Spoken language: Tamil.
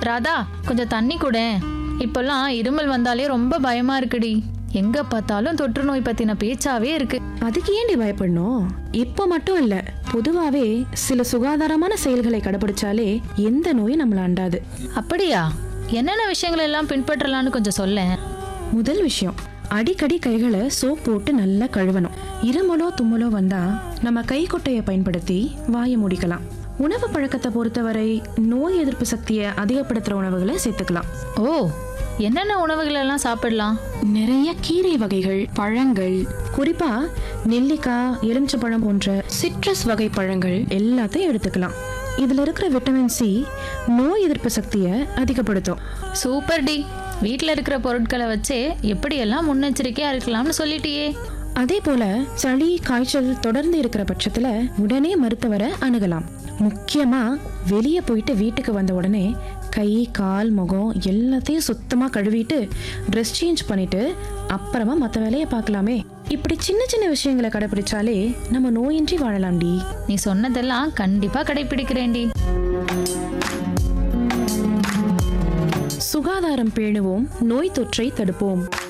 ராதா கொஞ்சம் தண்ணி கூட இப்பெல்லாம் இருமல் வந்தாலே ரொம்ப பயமா இருக்குடி எங்க பார்த்தாலும் தொற்று நோய் பத்தின பேச்சாவே இருக்கு அதுக்கு ஏண்டி பயப்படணும் இப்போ மட்டும் இல்ல பொதுவாவே சில சுகாதாரமான செயல்களை கடைபிடிச்சாலே எந்த நோயும் நம்மள அண்டாது அப்படியா என்னென்ன விஷயங்கள் எல்லாம் பின்பற்றலாம்னு கொஞ்சம் சொல்லேன் முதல் விஷயம் அடிக்கடி கைகளை சோப் போட்டு நல்லா கழுவணும் இருமலோ தும்மலோ வந்தா நம்ம கைக்குட்டையை பயன்படுத்தி வாயை முடிக்கலாம் உணவு பழக்கத்தை பொறுத்தவரை நோய் எதிர்ப்பு சக்தியை அதிகப்படுத்துற உணவுகளை சேர்த்துக்கலாம் ஓ என்னென்ன உணவுகள் எல்லாம் சாப்பிடலாம் நிறைய கீரை வகைகள் பழங்கள் குறிப்பா நெல்லிக்காய் எலுமிச்சப்பழம் போன்ற சிட்ரஸ் வகை பழங்கள் எல்லாத்தையும் எடுத்துக்கலாம் இதுல இருக்கிற விட்டமின் சி நோய் எதிர்ப்பு சக்தியை அதிகப்படுத்தும் சூப்பர் டி வீட்டில் இருக்கிற பொருட்களை வச்சே எப்படியெல்லாம் முன்னெச்சரிக்கையா இருக்கலாம்னு சொல்லிட்டியே அதே போல சளி காய்ச்சல் தொடர்ந்து இருக்கிற பட்சத்துல உடனே மருத்துவரை அணுகலாம் முக்கியமா வெளியே போயிட்டு வீட்டுக்கு வந்த உடனே கை கால் முகம் எல்லாத்தையும் சுத்தமா கழுவிட்டு ட்ரெஸ் சேஞ்ச் பண்ணிட்டு அப்புறமா மற்ற வேலையை பார்க்கலாமே இப்படி சின்ன சின்ன விஷயங்களை கடைபிடிச்சாலே நம்ம நோயின்றி வாழலாம்டி நீ சொன்னதெல்லாம் கண்டிப்பா கடைபிடிக்கிறேன்டி சுகாதாரம் பேணுவோம் நோய் தொற்றை தடுப்போம்